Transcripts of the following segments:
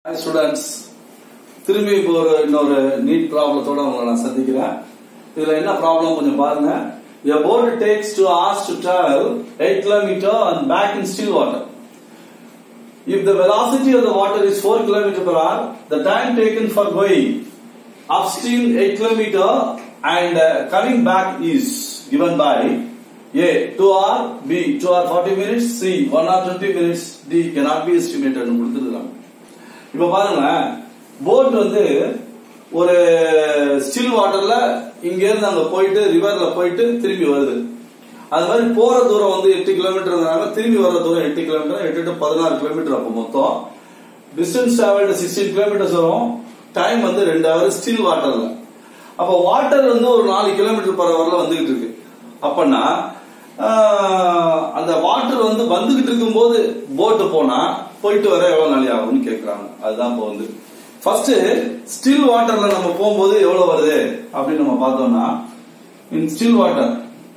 Students திரும்பி இப்போ ஒரு இன்னொரு நீட் ப்ராப்ளத்தோட உங்களை நான் சந்திக்கிறேன் இதுல என்ன ப்ராப்ளம் கொஞ்சம் பாருங்க A boat takes two hours to travel 8 km and back in still water. If the velocity of the water is 4 km per hour, the time taken for going upstream 8 km and uh, coming back is given by A 2 hour, B 2 hour 40 minutes, C 1 hour 20 minutes, D cannot be estimated னு கொடுத்துருக்காங்க இப்ப பாருங்களேன் boat வந்து ஒரு still வாட்டர்ல இங்க இருந்து அங்க போயிட்டு ரிவர்ல போயிட்டு திரும்பி வருது அது மாதிரி போற தூரம் வந்து எட்டு கிலோமீட்டர் திரும்பி வர தூரம் எட்டு கிலோமீட்டர் எட்டு டு பதினாறு கிலோமீட்டர் அப்போ மொத்தம் டிஸ்டன்ஸ் டிராவல்டு சிக்ஸ்டீன் கிலோமீட்டர்ஸ் வரும் டைம் வந்து ரெண்டு ஹவர் ஸ்டில் வாட்டர்ல அப்ப வாட்டர் வந்து ஒரு நாலு கிலோமீட்டர் பர் ஹவர்ல வந்துகிட்டு இருக்கு அப்பன்னா ஆஹ், அந்த வாட்டர் வந்து வந்துகிட்டு இருக்கும்போது போட்டு போனா போயிட்டு வர எவ்வளவு நாளை ஆகும்னு கேக்குறாங்க அதுதான் இப்போ வந்து ஃபர்ஸ்ட் ஸ்டில் வாட்டர்ல நம்ம போகும்போது எவ்வளவு வருது அப்படின்னு நம்ம பார்த்தோம்னா in still water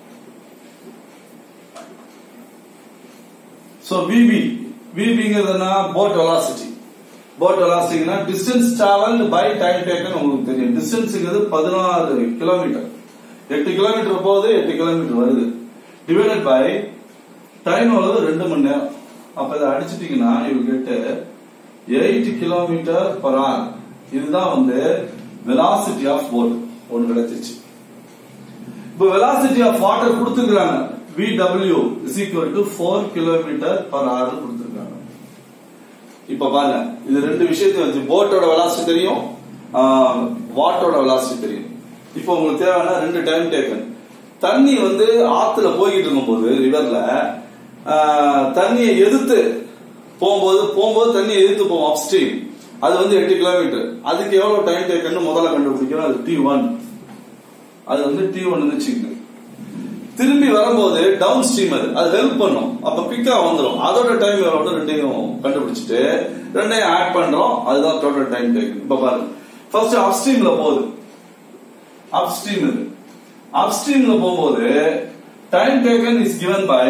so VB விபிங்கிறதுனா போட் வெலாசிட்டி போட் வெலாசிட்டினா distance travel by time taken உங்களுக்கு தெரியும் டிஸ்டன்ஸ்ங்கிறது பதினாறு கிலோமீட்டர் எட்டு கிலோமீட்டர் போகுது எட்டு கிலோமீட்டர் வருது டிவைடட் பை டைம் எவ்வளவு ரெண்டு மணி நேரம் அப்ப இதை அடிச்சிட்டீங்கன்னா you get eight kilometre per hour இதுதான் வந்து வெலாசிட்டி ஆஃப் போட் ஒன்று கிடைச்சிருச்சு இப்போ வெலாசிட்டி ஆஃப் வாட்டர் கொடுத்துருக்காங்க VW is equal to 4 kilometre per hour கொடுத்துருக்காங்க இப்ப பாருங்க இது ரெண்டு விஷயத்தையும் வச்சு போட்டோட வெலாசிட்டி தெரியும் வாட்டரோட வெலாசிட்டி தெரியும் இப்போ உங்களுக்கு தேவையான ரெண்டு டைம் டேக்கன் தண்ணி வந்து ஆத்துல போய்கிட்டு இருக்கும்போது ரிவர்ல தண்ணியை எதிர்த்து போகும்போது போகும்போது தண்ணியை எதிர்த்து போவோம் அப்ஸ்ட்ரீம் அது வந்து எட்டு கிலோமீட்டர் அதுக்கு எவ்வளவு டைம் டேக்கன் முதல்ல கண்டுபிடிக்கிறோம் அது டி ஒன் அது வந்து டி ஒன் வச்சுக்கோங்க திரும்பி வரும்போது டவுன் ஸ்ட்ரீம் அது அது ஹெல்ப் பண்ணும் அப்ப பிக்கா வந்துடும் அதோட டைம் எவ்வளவு ரெண்டையும் கண்டுபிடிச்சிட்டு ரெண்டையும் ஆட் பண்றோம் அதுதான் டோட்டல் டைம் டேக்கன் இப்ப பாருங்க ஃபர்ஸ்ட் அப் ஸ்ட்ரீம்ல போகுது அப் ஸ்ட்ரீம் இது அப் ஸ்ட்ரீம்ல போகும்போது time taken is given by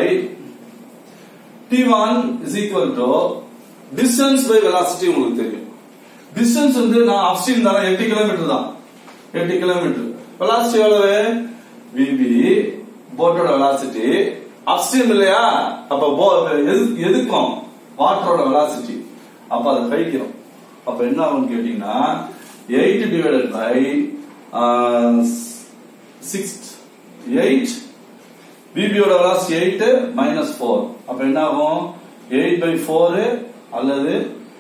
T1 is equal to distance by velocity உங்களுக்கு தெரியும் டிஸ்டன்ஸ் வந்து நான் அப்ஸ்ட்ரீம் தானே எட்டு கிலோமீட்டர் தான் எட்டு கிலோமீட்டர் வெலாசிட்டி எவ்வளவு விபி போட்டோட வெலாசிட்டி அப்ஸ்ட்ரீம் இல்லையா அப்ப bo- எது- எதுக்கும் வாட்டரோட வெலாசிட்டி அப்ப அதை கழிக்கிறோம் அப்ப என்ன ஆகும்னு கேட்டீங்கன்னா eight divided by six eight பிபியோட வெலாசிட்டி எயிட் மைனஸ் ஃபோர் அப்ப என்ன ஆகும் எயிட் பை ஃபோர் அல்லது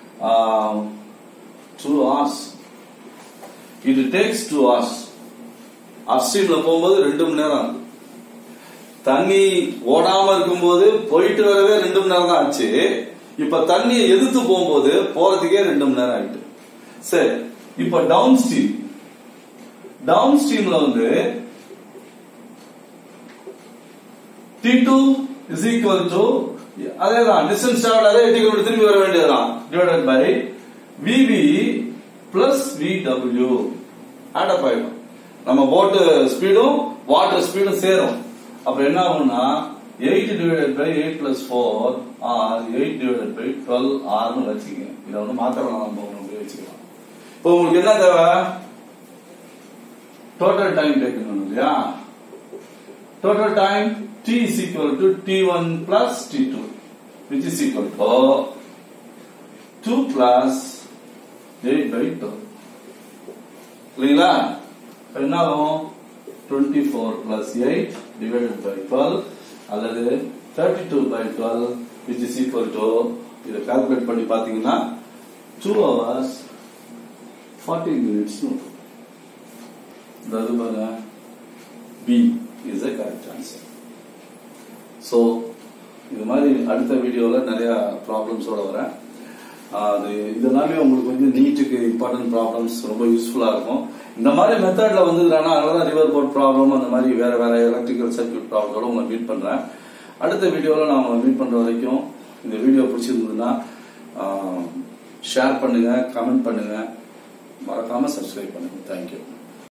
டூ ஹவர்ஸ் இது டேக்ஸ் டூ ஹவர்ஸ் அப்ஸ்ட்ரீம்ல போகும்போது ரெண்டு மணி நேரம் ஆகுது தண்ணி ஓடாம இருக்கும்போது போயிட்டு வரவே ரெண்டு மணி நேரம் தான் ஆச்சு இப்ப தண்ணியை எதிர்த்து போகும்போது போறதுக்கே ரெண்டு மணி நேரம் ஆயிட்டு சரி இப்ப டவுன் ஸ்ட்ரீம் டவுன் ஸ்ட்ரீம்ல வந்து T2 is equal to அதேதான் டிஸ்டன்ஸ் டிராவல் அதே எட்டு கிலோமீட்டர் திரும்பி வர வேண்டியதுதான் divided by VB plus VW add up ஆயிடும் நம்ம போட்டு ஸ்பீடும் வாட்டர் ஸ்பீடும் சேரும் அப்ப என்ன ஆகும்னா eight divided by eight plus four or eight divided by twelve ஆர்னு வச்சுக்கங்க இதை வந்து மாத்திரம் நம்ம அப்படியே வச்சுக்கலாம் இப்போ உங்களுக்கு என்ன தேவை டோட்டல் டைம் டேக்கணும் இல்லையா total time t is equal to t1 plus t2 which is equal to 2 plus 8 by 2 இல்லைங்களா இப்ப என்ன ஆகும் 24 plus 8 divided by 12 அல்லது 32 by 12 which is equal to இதை கால்குலேட் பண்ணி பாத்தீங்கன்னா 2 hours 40 minutes அதாவது பாருங்க B is the correct answer. So இது மாதிரி அடுத்த வீடியோவில் நிறைய ப்ராப்ளம்ஸோட வரேன் ஆஹ் அது இதனாலே உங்களுக்கு வந்து நீட்டுக்கு இம்பார்ட்டன்ட் ப்ராப்ளம்ஸ் ரொம்ப யூஸ்ஃபுல்லாக இருக்கும் இந்த மாதிரி மெத்தடில் வந்ததுனா அதனால தான் ரிவர் போர்ட் ப்ராப்ளம் அந்த மாதிரி வேற வேற எலக்ட்ரிக்கல் சர்க்யூட் ப்ராப்ளத்தோட உங்களை மீட் பண்ணுறேன் அடுத்த வீடியோவில் நான் உங்களை மீட் பண்ணுற வரைக்கும் இந்த வீடியோ பிடிச்சிருந்ததுன்னா ஷேர் பண்ணுங்க கமெண்ட் பண்ணுங்க மறக்காம சப்ஸ்கிரைப் பண்ணுங்க தேங்க்யூ